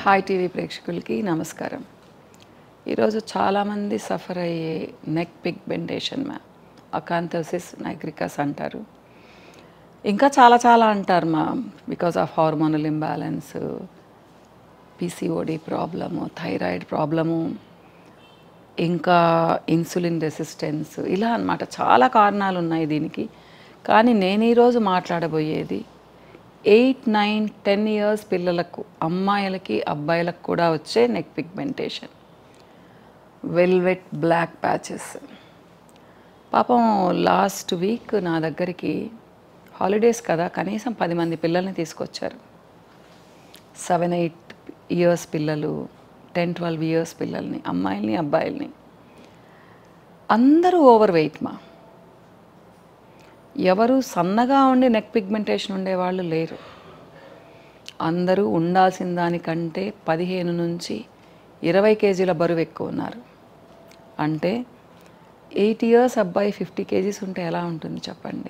hi TV ప్రేక్షకులకి నమస్కారం ఈరోజు చాలామంది సఫర్ అయ్యే నెక్ పిగ్మెంటేషన్ మా అకాంథోసిస్ నైగ్రికస్ అంటారు ఇంకా చాలా చాలా అంటారు మా because of hormonal imbalance PCOD problem thyroid problem ఇంకా ఇన్సులిన్ రెసిస్టెన్స్ ఇలా అన్నమాట చాలా కారణాలు ఉన్నాయి దీనికి కానీ నేను ఈరోజు మాట్లాడబోయేది ఎయిట్ నైన్ టెన్ ఇయర్స్ పిల్లలకు అమ్మాయిలకి అబ్బాయిలకు కూడా వచ్చే neck pigmentation velvet black patches పాపం లాస్ట్ వీక్ నా దగ్గరికి హాలిడేస్ కదా కనీసం పది మంది పిల్లల్ని తీసుకొచ్చారు సెవెన్ ఎయిట్ ఇయర్స్ పిల్లలు టెన్ ట్వెల్వ్ ఇయర్స్ పిల్లల్ని అమ్మాయిల్ని అబ్బాయిల్ని అందరూ ఓవర్ వెయిట్ మా ఎవరు సన్నగా ఉండి నెక్ పిగ్మెంటేషన్ ఉండేవాళ్ళు లేరు అందరూ ఉండాల్సిన దానికంటే పదిహేను నుంచి ఇరవై కేజీల బరువు ఎక్కువ ఉన్నారు అంటే ఎయిట్ ఇయర్స్ అబ్బాయి ఫిఫ్టీ కేజీస్ ఉంటే ఎలా ఉంటుంది చెప్పండి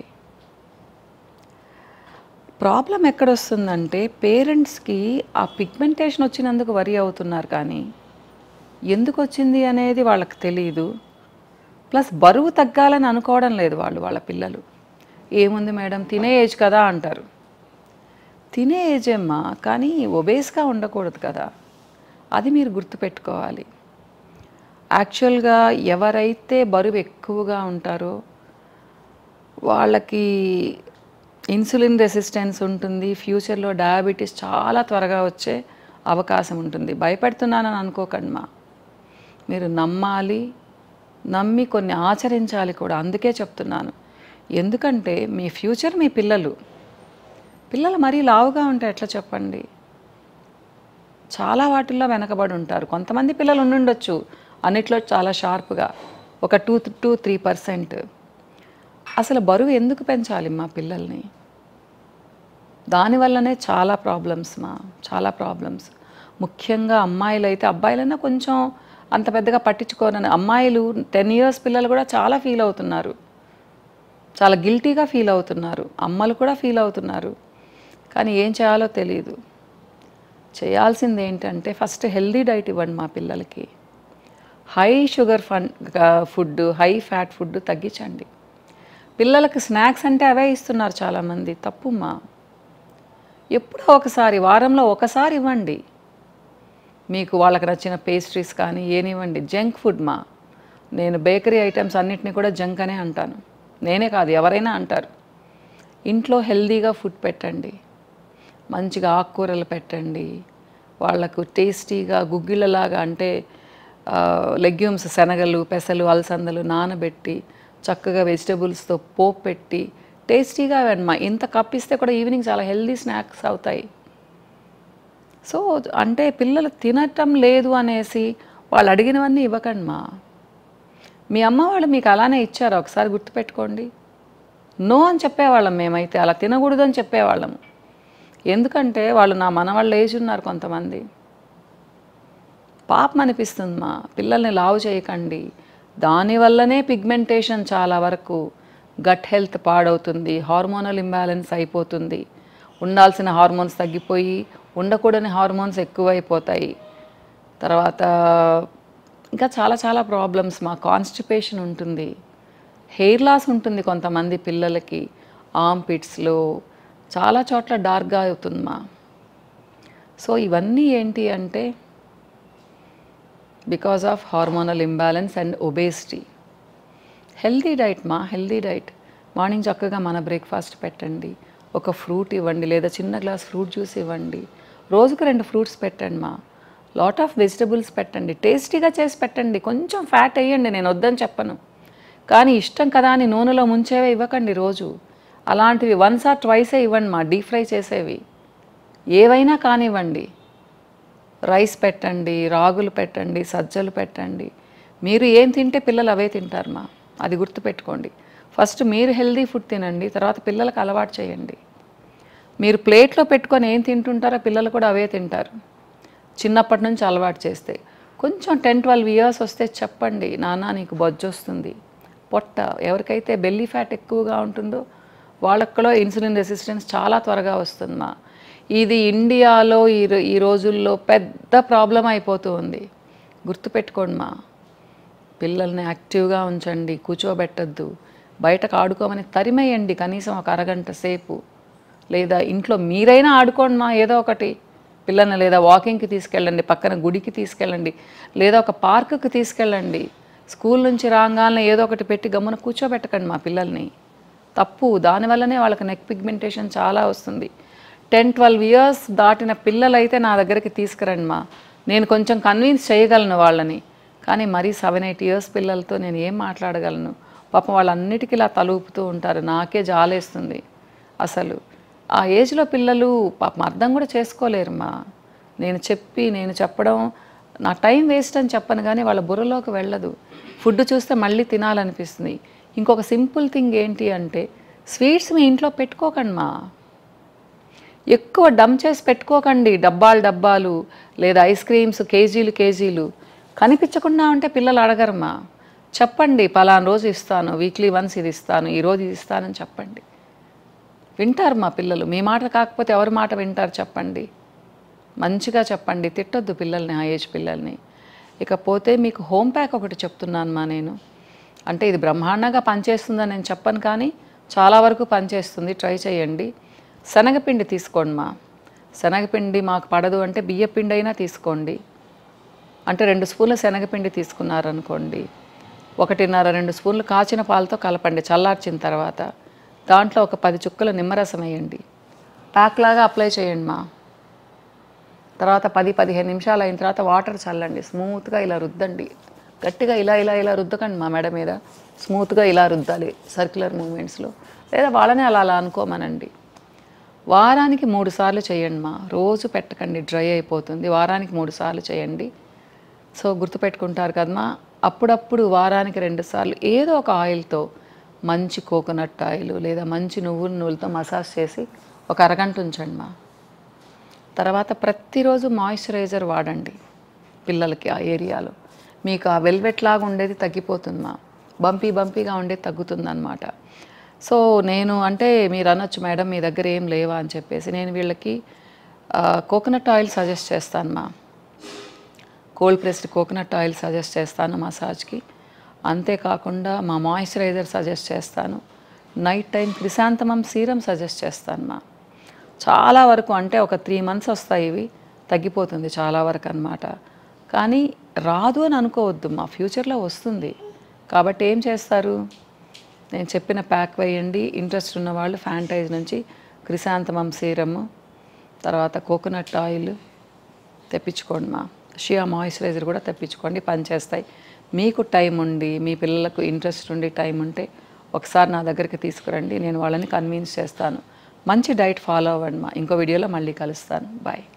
ప్రాబ్లం ఎక్కడొస్తుందంటే పేరెంట్స్కి ఆ పిగ్మెంటేషన్ వచ్చినందుకు వరి అవుతున్నారు కానీ ఎందుకు వచ్చింది అనేది వాళ్ళకి తెలియదు ప్లస్ బరువు తగ్గాలని అనుకోవడం లేదు వాళ్ళు వాళ్ళ పిల్లలు ఏముంది మేడం తినే ఏజ్ కదా అంటారు తినే ఏజ్ ఏమ్మా కానీ ఒబేస్గా ఉండకూడదు కదా అది మీరు గుర్తుపెట్టుకోవాలి యాక్చువల్గా ఎవరైతే బరువు ఎక్కువగా ఉంటారో వాళ్ళకి ఇన్సులిన్ రెసిస్టెన్స్ ఉంటుంది ఫ్యూచర్లో డయాబెటీస్ చాలా త్వరగా వచ్చే అవకాశం ఉంటుంది భయపెడుతున్నానని అనుకోకండి మా మీరు నమ్మాలి నమ్మి కొన్ని ఆచరించాలి కూడా అందుకే చెప్తున్నాను ఎందుకంటే మీ ఫ్యూచర్ మీ పిల్లలు పిల్లలు మరీ లావుగా ఉంటే ఎట్లా చెప్పండి చాలా వాటిల్లో వెనకబడి ఉంటారు కొంతమంది పిల్లలు ఉండుండొచ్చు అన్నిట్లో చాలా షార్ప్గా ఒక టూ టూ త్రీ పర్సెంట్ అసలు బరువు ఎందుకు పెంచాలి మా పిల్లల్ని దానివల్లనే చాలా ప్రాబ్లమ్స్ మా చాలా ప్రాబ్లమ్స్ ముఖ్యంగా అమ్మాయిలు అయితే అబ్బాయిలైనా కొంచెం అంత పెద్దగా పట్టించుకోరని అమ్మాయిలు టెన్ ఇయర్స్ పిల్లలు కూడా చాలా ఫీల్ అవుతున్నారు చాలా గిల్టీగా ఫీల్ అవుతున్నారు అమ్మలు కూడా ఫీల్ అవుతున్నారు కానీ ఏం చేయాలో తెలియదు చేయాల్సింది ఏంటంటే ఫస్ట్ హెల్దీ డైట్ ఇవ్వండి మా పిల్లలకి high sugar fun food high fat food తగ్గించండి పిల్లలకి స్నాక్స్ అంటే అవే ఇస్తున్నారు చాలామంది తప్పుమ్మా ఎప్పుడో ఒకసారి వారంలో ఒకసారి ఇవ్వండి మీకు వాళ్ళకి నచ్చిన పేస్ట్రీస్ కానీ ఏనివ్వండి జంక్ ఫుడ్ మా నేను బేకరీ ఐటమ్స్ అన్నిటిని కూడా జంక్ అనే అంటాను నేనే కాదు ఎవరైనా అంటారు ఇంట్లో హెల్దీగా ఫుడ్ పెట్టండి మంచిగా ఆకుకూరలు పెట్టండి వాళ్ళకు టేస్టీగా గుగ్గిళ్ళలాగా అంటే లెగ్యూమ్స్ శనగలు పెసలు అలసందలు నానబెట్టి చక్కగా వెజిటబుల్స్తో పోపు పెట్టి టేస్టీగా వెనమా ఇంత కప్పిస్తే కూడా ఈవినింగ్ చాలా హెల్దీ స్నాక్స్ అవుతాయి సో అంటే పిల్లలు తినటం లేదు అనేసి వాళ్ళు అడిగినవన్నీ ఇవ్వకండి మా మీ అమ్మ వాళ్ళు మీకు అలానే ఇచ్చారు ఒకసారి గుర్తుపెట్టుకోండి నో అని చెప్పేవాళ్ళం మేమైతే అలా తినకూడదు అని చెప్పేవాళ్ళము ఎందుకంటే వాళ్ళు నా మనవాళ్ళు ఏజ్ ఉన్నారు కొంతమంది పాపం అనిపిస్తుంది మా పిల్లల్ని లావు చేయకండి దానివల్లనే పిగ్మెంటేషన్ చాలా వరకు గట్ హెల్త్ పాడవుతుంది హార్మోనల్ ఇంబ్యాలెన్స్ అయిపోతుంది ఉండాల్సిన హార్మోన్స్ తగ్గిపోయి ఉండకూడని హార్మోన్స్ ఎక్కువైపోతాయి తర్వాత ఇంకా చాలా చాలా ప్రాబ్లమ్స్ మా కాన్స్టిపేషన్ ఉంటుంది హెయిర్ లాస్ ఉంటుంది కొంతమంది పిల్లలకి ఆమ్ పిట్స్లో చాలా చోట్ల డార్క్గా అవుతుంది మా సో ఇవన్నీ ఏంటి అంటే because of hormonal imbalance and obesity healthy diet మా హెల్దీ డైట్ మార్నింగ్ చక్కగా మన బ్రేక్ఫాస్ట్ పెట్టండి ఒక ఫ్రూట్ ఇవ్వండి లేదా చిన్న గ్లాస్ ఫ్రూట్ జ్యూస్ ఇవ్వండి రోజుకు రెండు ఫ్రూట్స్ పెట్టండి మా లాట్ ఆఫ్ వెజిటబుల్స్ పెట్టండి టేస్టీగా చేసి పెట్టండి కొంచెం ఫ్యాట్ వేయండి నేను వద్దని చెప్పను కానీ ఇష్టం కదా అని నూనెలో ముంచేవే ఇవ్వకండి రోజు అలాంటివి వన్స్ ఆర్ ట్వైసే ఇవ్వండి మా డీప్ ఫ్రై చేసేవి ఏవైనా కానివ్వండి రైస్ పెట్టండి రాగులు పెట్టండి సజ్జలు పెట్టండి మీరు ఏం తింటే పిల్లలు అవే తింటారు మా అది గుర్తుపెట్టుకోండి ఫస్ట్ మీరు హెల్దీ ఫుడ్ తినండి తర్వాత పిల్లలకు అలవాటు చేయండి మీరు ప్లేట్లో పెట్టుకొని ఏం తింటుంటారో పిల్లలు కూడా అవే తింటారు చిన్నప్పటి నుంచి అలవాటు చేస్తే కొంచెం టెన్ ట్వెల్వ్ ఇయర్స్ వస్తే చెప్పండి నాన్న నీకు బొజ్జు వస్తుంది పొట్ట ఎవరికైతే బెల్లీ ఫ్యాట్ ఎక్కువగా ఉంటుందో వాళ్ళక్కలో ఇన్సులిన్ రెసిస్టెన్స్ చాలా త్వరగా వస్తుందమ్మా ఇది ఇండియాలో ఈ రో- ఈ రోజుల్లో పెద్ద ప్రాబ్లం అయిపోతూ ఉంది గుర్తుపెట్టుకోండి మా పిల్లల్ని యాక్టివ్గా ఉంచండి కూర్చోబెట్టద్దు బయటకు ఆడుకోమని తరిమేయండి కనీసం ఒక అరగంట సేపు లేదా ఇంట్లో మీరైనా ఆడుకోండి మా ఏదో ఒకటి పిల్లల్ని లేదా వాకింగ్కి తీసుకెళ్ళండి పక్కన గుడికి తీసుకెళ్ళండి లేదా ఒక పార్కుకి తీసుకెళ్ళండి స్కూల్ నుంచి రాగానే ఏదో ఒకటి పెట్టి గమ్మున కూర్చోబెట్టకండి మా పిల్లల్ని తప్పు దానివల్లనే వాళ్ళకి నెక్ పిగ్మెంటేషన్ చాలా వస్తుంది టెన్ ట్వెల్వ్ ఇయర్స్ దాటిన పిల్లలైతే నా దగ్గరికి తీసుకురండి మా నేను కొంచెం కన్విన్స్ చేయగలను వాళ్ళని కానీ మరీ సెవెన్ ఎయిట్ ఇయర్స్ పిల్లలతో నేను ఏం మాట్లాడగలను పాపం వాళ్ళన్నిటికీ ఇలా తలూపుతూ ఉంటారు నాకే జాలేస్తుంది అసలు ఆ ఏజ్లో పిల్లలు పాపం అర్థం కూడా చేసుకోలేరుమా నేను చెప్పి నేను చెప్పడం నా టైం వేస్ట్ అని చెప్పను కానీ వాళ్ళ బుర్రలోకి వెళ్ళదు ఫుడ్ చూస్తే మళ్ళీ తినాలనిపిస్తుంది ఇంకొక సింపుల్ థింగ్ ఏంటి అంటే స్వీట్స్ మీ ఇంట్లో పెట్టుకోకండి మా ఎక్కువ డమ్ చేసి పెట్టుకోకండి డబ్బాలు డబ్బాలు లేదా ఐస్ క్రీమ్స్ కేజీలు కేజీలు కనిపించకుండా ఉంటే పిల్లలు అడగరమ్మా చెప్పండి పలానా రోజు ఇస్తాను వీక్లీ వన్స్ ఇది ఇస్తాను ఈ రోజు ఇది ఇస్తానని చెప్పండి వింటారు మా పిల్లలు మీ మాట కాకపోతే ఎవరి మాట వింటారు చెప్పండి మంచిగా చెప్పండి తిట్టొద్దు పిల్లల్ని ఆ ఏజ్ పిల్లల్ని ఇకపోతే మీకు హోమ్ ప్యాక్ ఒకటి చెప్తున్నాను మా నేను అంటే ఇది బ్రహ్మాండంగా పనిచేస్తుందని నేను చెప్పను కానీ చాలా వరకు పనిచేస్తుంది ట్రై చేయండి శనగపిండి తీసుకోండి మా శనగపిండి మాకు పడదు అంటే బియ్యపిండి అయినా తీసుకోండి అంటే రెండు స్పూన్ల శనగపిండి తీసుకున్నారనుకోండి ఒకటిన్నర రెండు స్పూన్లు కాచిన పాలతో కలపండి చల్లార్చిన తర్వాత దాంట్లో ఒక పది చుక్కల నిమ్మరసం వేయండి ప్యాక్ లాగా అప్లై చేయండి మా తర్వాత పది పదిహేను నిమిషాలు అయిన తర్వాత వాటర్ చల్లండి స్మూత్గా ఇలా రుద్దండి గట్టిగా ఇలా ఇలా ఇలా రుద్దకండి మా మెడ మీద స్మూత్గా ఇలా రుద్దాలి సర్క్యులర్ మూమెంట్స్లో లేదా వాళ్ళని అలా అలా అనుకోమనండి వారానికి మూడు సార్లు చేయండి మా రోజు పెట్టకండి డ్రై అయిపోతుంది వారానికి మూడు సార్లు చేయండి సో గుర్తుపెట్టుకుంటారు కదమ్మా అప్పుడప్పుడు వారానికి రెండు సార్లు ఏదో ఒక ఆయిల్తో మంచి కోకోనట్ ఆయిల్ లేదా మంచి నువ్వుల నూనెతో మసాజ్ చేసి ఒక అరగంట ఉంచండి మా తర్వాత ప్రతిరోజు మాయిశ్చరైజర్ వాడండి పిల్లలకి ఆ ఏరియాలో మీకు ఆ వెల్వెట్ లాగా ఉండేది తగ్గిపోతుంది మా బంపీ బంపీగా ఉండేది తగ్గుతుంది అనమాట సో నేను అంటే మీరు అనొచ్చు మేడం మీ దగ్గర ఏం లేవా అని చెప్పేసి నేను వీళ్ళకి కోకోనట్ ఆయిల్ సజెస్ట్ చేస్తాను మా cold pressed coconut oil suggest చేస్తాను మసాజ్కి అంతేకాకుండా మా మాయిశ్చరైజర్ సజెస్ట్ చేస్తాను night time chrysanthemum serum suggest చేస్తాను మా చాలా వరకు అంటే ఒక త్రీ మంత్స్ వస్తాయి ఇవి తగ్గిపోతుంది చాలా వరకు అన్నమాట కానీ రాదు అని అనుకోవద్దు మా ఫ్యూచర్లో వస్తుంది కాబట్టి ఏం చేస్తారు నేను చెప్పిన ప్యాక్ వేయండి ఇంట్రెస్ట్ ఉన్న వాళ్ళు ఫ్యాంటైజ్ నుంచి క్రిసాంతమం సీరము తర్వాత కోకోనట్ ఆయిల్ తెప్పించుకోండి మా షియా మాయిశ్చరైజర్ కూడా తెప్పించుకోండి పనిచేస్తాయి మీకు టైం ఉండి మీ పిల్లలకు ఇంట్రెస్ట్ ఉండి టైం ఉంటే ఒకసారి నా దగ్గరికి తీసుకురండి నేను వాళ్ళని కన్విన్స్ చేస్తాను మంచి డైట్ ఫాలో అవ్వండి మా ఇంకో వీడియోలో మళ్ళీ కలుస్తాను బాయ్